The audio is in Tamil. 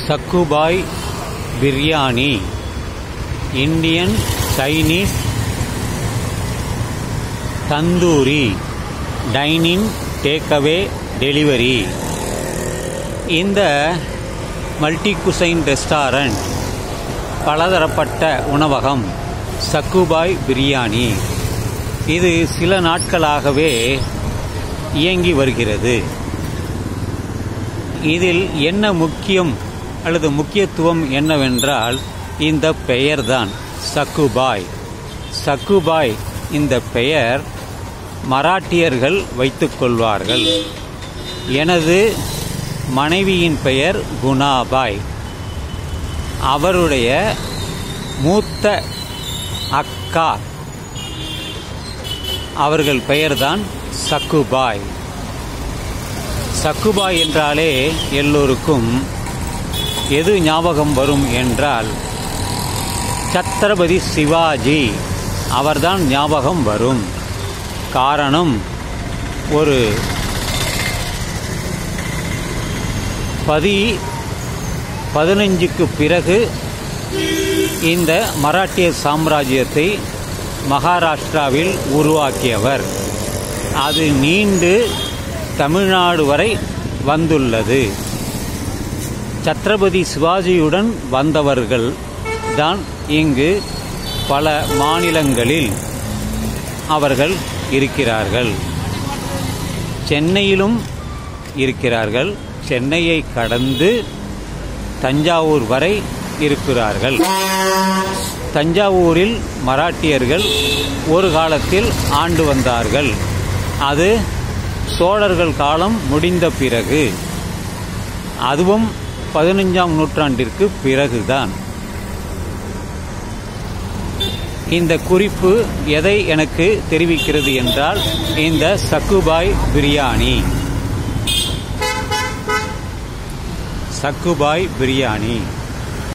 சக்குபாய் biryani Indian Chinese tandoori dining takeaway delivery இந்த மல்டி குசைன் ரெஸ்டாரண்ட் பலதரப்பட்ட உணவகம் சக்குபாய் பிரியாணி இது சில நாட்களாகவே இயங்கி வருகிறது இதில் என்ன முக்கியம் அல்லது முக்கியத்துவம் என்னவென்றால் இந்த பெயர்தான் சக்குபாய் சக்குபாய் இந்த பெயர் மராட்டியர்கள் வைத்துக்கொள்வார்கள் எனது மனைவியின் பெயர் குணாபாய் அவருடைய மூத்த அக்கா அவர்கள் பெயர்தான் சக்குபாய் சக்குபாய் என்றாலே எல்லோருக்கும் எது ஞாபகம் வரும் என்றால் சத்ரபதி சிவாஜி அவர்தான் ஞாபகம் வரும் காரணம் ஒரு பதி பதினஞ்சுக்கு பிறகு இந்த மராட்டிய சாம்ராஜ்யத்தை மகாராஷ்டிராவில் உருவாக்கியவர் அது நீண்டு தமிழ்நாடு வரை வந்துள்ளது சத்ரபதி சிவாஜியுடன் வந்தவர்கள் தான் இங்கு பல மாநிலங்களில் அவர்கள் இருக்கிறார்கள் சென்னையிலும் இருக்கிறார்கள் சென்னையை கடந்து தஞ்சாவூர் வரை இருக்கிறார்கள் தஞ்சாவூரில் மராட்டியர்கள் ஒரு காலத்தில் ஆண்டு வந்தார்கள் அது சோழர்கள் காலம் முடிந்த பிறகு அதுவும் பதினஞ்சாம் நூற்றாண்டிற்கு பிறகுதான் இந்த குறிப்பு எதை எனக்கு தெரிவிக்கிறது என்றால் இந்த சக்குபாய் பிரியாணி சக்குபாய் பிரியாணி